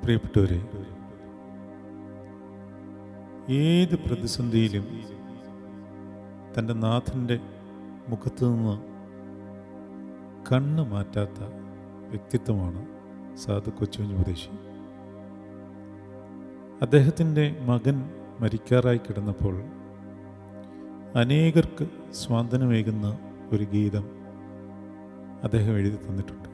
പ്രിയപ്പെട്ടവരെ ഏത് പ്രതിസന്ധിയിലും തൻ്റെ നാഥൻ്റെ മുഖത്തു നിന്ന് കണ്ണ് മാറ്റാത്ത വ്യക്തിത്വമാണ് സാധു കൊച്ചുകുഞ്ഞ് ഉപദേശി അദ്ദേഹത്തിൻ്റെ മകൻ മരിക്കാറായി കിടന്നപ്പോൾ അനേകർക്ക് സ്വാന്തനമേകുന്ന ഒരു ഗീതം അദ്ദേഹം എഴുതി തന്നിട്ടുണ്ട്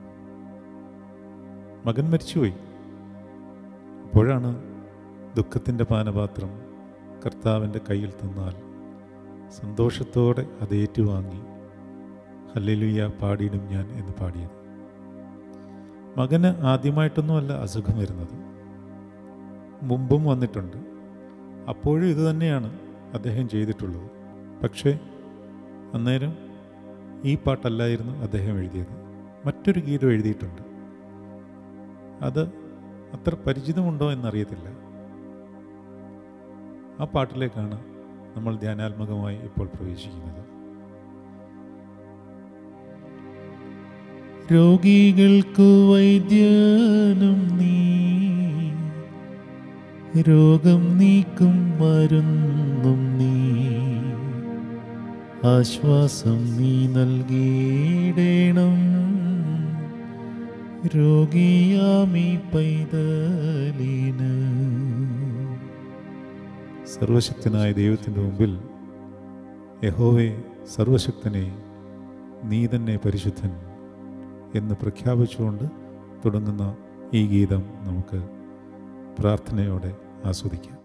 മകൻ മരിച്ചുപോയി അപ്പോഴാണ് ദുഃഖത്തിൻ്റെ പാനപാത്രം കർത്താവിൻ്റെ കയ്യിൽ തന്നാൽ സന്തോഷത്തോടെ അത് ഏറ്റുവാങ്ങി ഹല്ലേലൂയ പാടിയിടും ഞാൻ എന്ന് പാടിയത് മകന് ആദ്യമായിട്ടൊന്നുമല്ല അസുഖം വരുന്നത് മുമ്പും വന്നിട്ടുണ്ട് അപ്പോഴും ഇത് തന്നെയാണ് അദ്ദേഹം ചെയ്തിട്ടുള്ളത് പക്ഷേ അന്നേരം ഈ പാട്ടല്ലായിരുന്നു അദ്ദേഹം എഴുതിയത് മറ്റൊരു ഗീതം എഴുതിയിട്ടുണ്ട് അത് അത്ര പരിചിതമുണ്ടോ എന്നറിയത്തില്ല ആ പാട്ടിലേക്കാണ് നമ്മൾ ധ്യാനാത്മകമായി ഇപ്പോൾ പ്രവേശിക്കുന്നത് രോഗികൾക്കു വൈദ്യനും നീ രോഗം നീക്കും മരുന്നും നീ ആശ്വാസം നീ നൽകിയിടണം രോഗിയാമി പൈതലിന് സർവശക്തനായ ദൈവത്തിൻ്റെ മുമ്പിൽ യഹോവേ സർവശക്തനെ നീ തന്നെ പരിശുദ്ധൻ എന്ന് പ്രഖ്യാപിച്ചുകൊണ്ട് തുടങ്ങുന്ന ഈ ഗീതം നമുക്ക് പ്രാർത്ഥനയോടെ ആസ്വദിക്കാം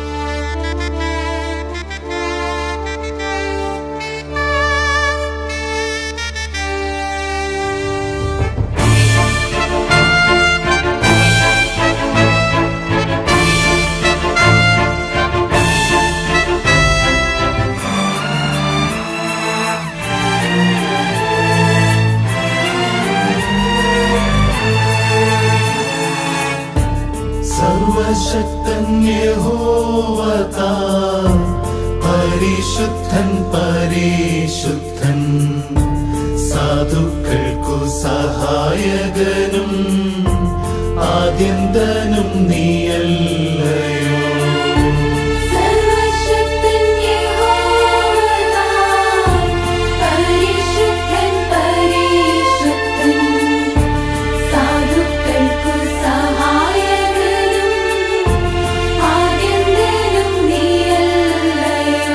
സർവശക്തൻ യഹോവതാൻ പരിശുദ്ധൻ പരിശുദ്ധൻ സാധുക്കൾക്കു സഹായകനും ആദ്യന്തനും നീയല്ലയോ സർവശക്തൻ യഹോവതാൻ പരിശുദ്ധൻ പരിശുദ്ധൻ സാധുക്കൾക്കു സഹായകനും ആദ്യന്തനും നീയല്ലയോ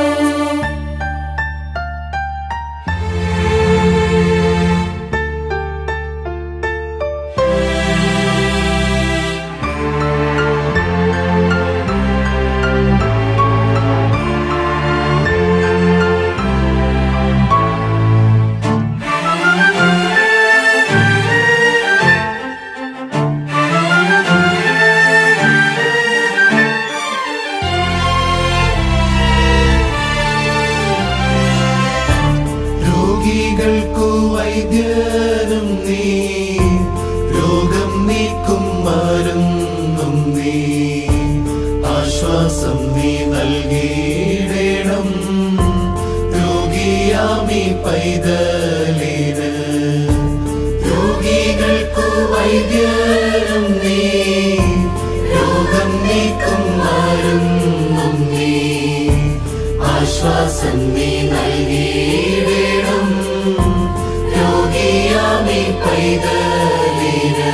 രോഗികൾക്കു വൈദ്യനും നീ രോഗം നീക്കും മരുന്നും നീ ആശ്വാസം നീ നൽകിയിടണം രോഗിയാമി പൈതലിന് രോഗികൾക്കു വൈദ്യനും നീ രോഗം നീക്കും മരുന്നും നീ ആശ്വാസം നീ നൽകിയിടണം രോഗിയാമി പൈതലിന്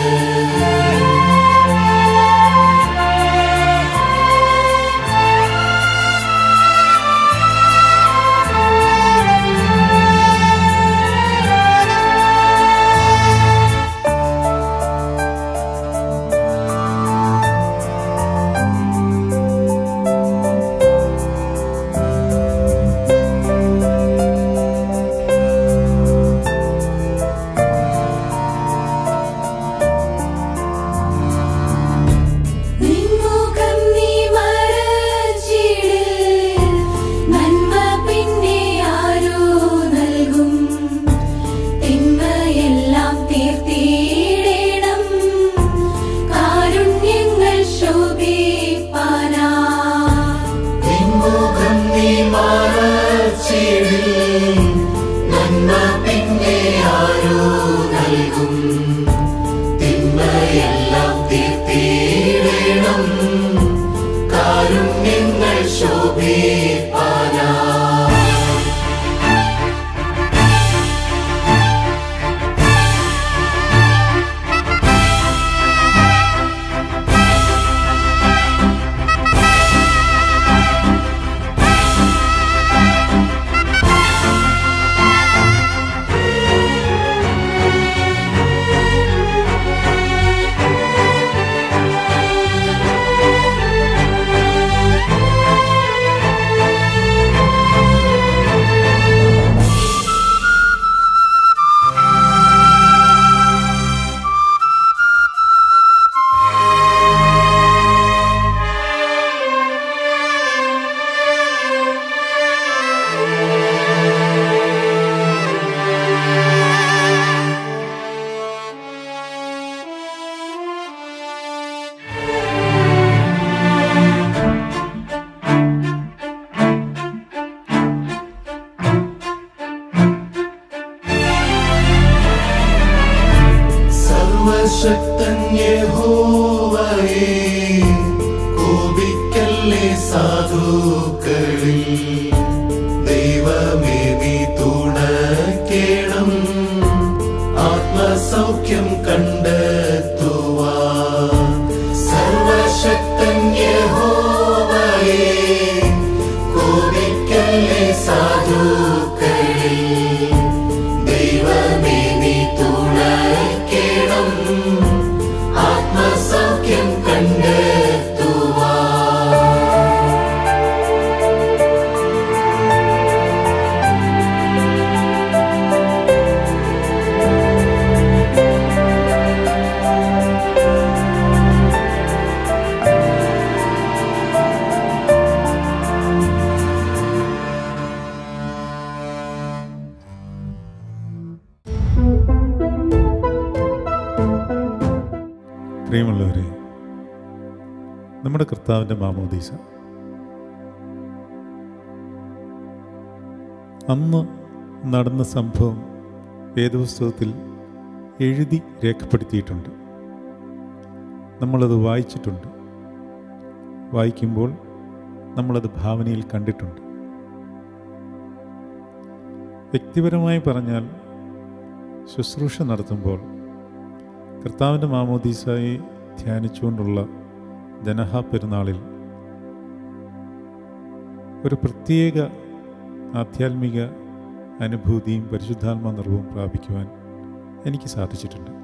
സർവശക്തൻ യഹോവയേ കോപിക്കല്ലേ സാധുക്കളിൽ ദൈവമേ നീ തുണക്കേണം ആത്മസൗഖ്യം കണ്ടെത്തുവാ സർവശക്തൻ യഹോവയേ കോപിക്കല്ലേ സാധുക്കളിൽ ദൈവമേ നീ തുണക്കേണം ആത്മസൗഖ്യം കണ്ടെത്തുവാ പ്രിയമുള്ളവരെ നമ്മുടെ കർത്താവിൻ്റെ മാമോദീസ അന്ന് നടന്ന സംഭവം വേദപുസ്തകത്തിൽ എഴുതി രേഖപ്പെടുത്തിയിട്ടുണ്ട് നമ്മളത് വായിച്ചിട്ടുണ്ട് വായിക്കുമ്പോൾ നമ്മളത് ഭാവനയിൽ കണ്ടിട്ടുണ്ട് വ്യക്തിപരമായി പറഞ്ഞാൽ ശുശ്രൂഷ നടത്തുമ്പോൾ കർത്താവിൻ്റെ മാമോദീസായി ധ്യാനിച്ചുകൊണ്ടുള്ള ജനഹാ പെരുന്നാളിൽ ഒരു പ്രത്യേക ആധ്യാത്മിക അനുഭൂതിയും പരിശുദ്ധാത്മ നിറവും പ്രാപിക്കുവാൻ എനിക്ക് സാധിച്ചിട്ടുണ്ട്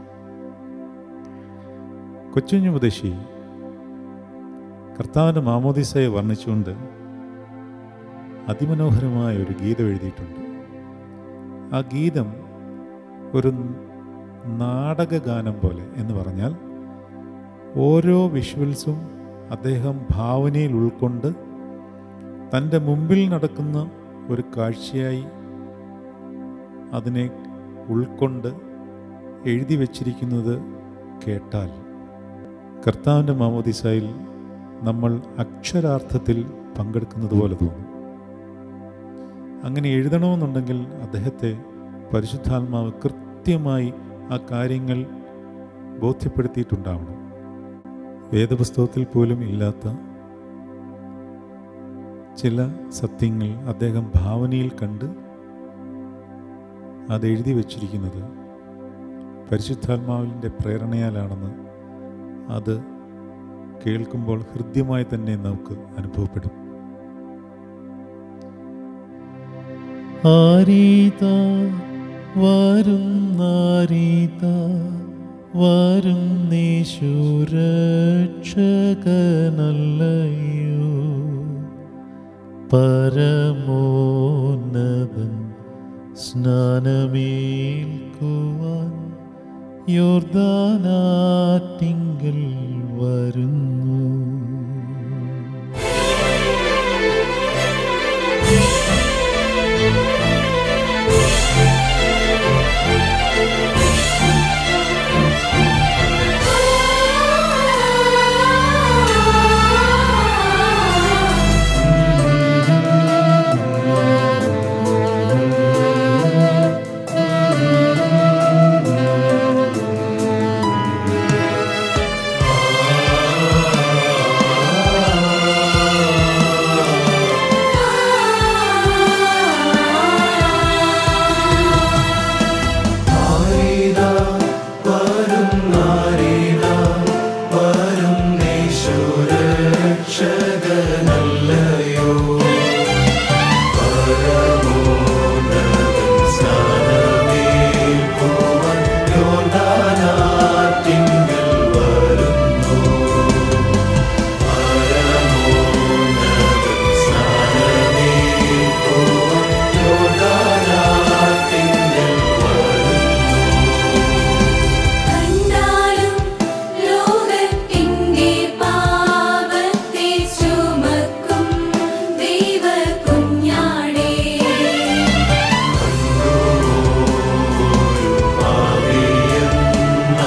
കൊച്ചുഞ്ഞു മുതശ്ശി കർത്താവിൻ്റെ മാമോദീസയെ വർണ്ണിച്ചുകൊണ്ട് അതിമനോഹരമായ ഒരു ഗീതം എഴുതിയിട്ടുണ്ട് ആ ഗീതം ഒരു നാടകഗാനം പോലെ എന്ന് പറഞ്ഞാൽ ഓരോ വിഷ്വൽസും അദ്ദേഹം ഭാവനയിൽ ഉൾക്കൊണ്ട് തൻ്റെ മുമ്പിൽ നടക്കുന്ന ഒരു കാഴ്ചയായി അതിനെ ഉൾക്കൊണ്ട് എഴുതി വച്ചിരിക്കുന്നത് കേട്ടാൽ കർത്താവിൻ്റെ മാമോദിസായിൽ നമ്മൾ അക്ഷരാർത്ഥത്തിൽ പങ്കെടുക്കുന്നത് പോലെ തോന്നും അങ്ങനെ എഴുതണമെന്നുണ്ടെങ്കിൽ അദ്ദേഹത്തെ പരിശുദ്ധാത്മാവ് കൃത്യമായി ആ കാര്യങ്ങൾ ബോധ്യപ്പെടുത്തിയിട്ടുണ്ടാവണം വേദപുസ്തകത്തിൽ പോലും ഇല്ലാത്ത ചില സത്യങ്ങൾ അദ്ദേഹം ഭാവനയിൽ കണ്ട് അത് എഴുതി വച്ചിരിക്കുന്നത് പരിശുദ്ധാത്മാവിൻ്റെ പ്രേരണയാലാണെന്ന് അത് കേൾക്കുമ്പോൾ ഹൃദ്യമായി തന്നെ നമുക്ക് അനുഭവപ്പെടും ആരീത വരുന്നാരീത വരും നീശുരക്ഷകനല്ലയോ പരമോന്നതൻ സ്നാനമേൽക്കുവാൻ യോർദാനാറ്റിങ്കൽ വരുന്നു ആരീത വരും നാരീത വരും നീശുരക്ഷകനല്ലയോ പരമോന്നതൻ സ്നാനമേൽക്കുവാൻ യോർദാനാറ്റിങ്കൽ വരുന്നു പരമോന്നതൻ സ്നാനമേൽക്കുവാൻ യോർദാനാറ്റിങ്കൽ വരുന്നു കണ്ടാലും ലോകത്തിൻ്റെ പാപത്തെ ചുമക്കും ദൈവകുഞ്ഞാടേ പാപിയെന്നു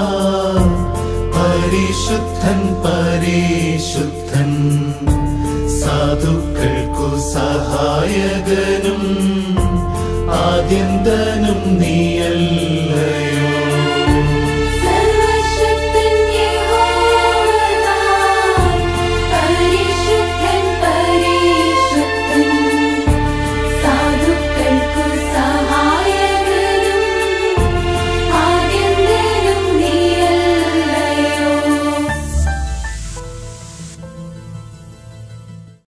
പരിശുദ്ധൻ പരിശുദ്ധൻ സാധുക്കൾക്കു സഹായകനും ആദ്യന്തനും നീ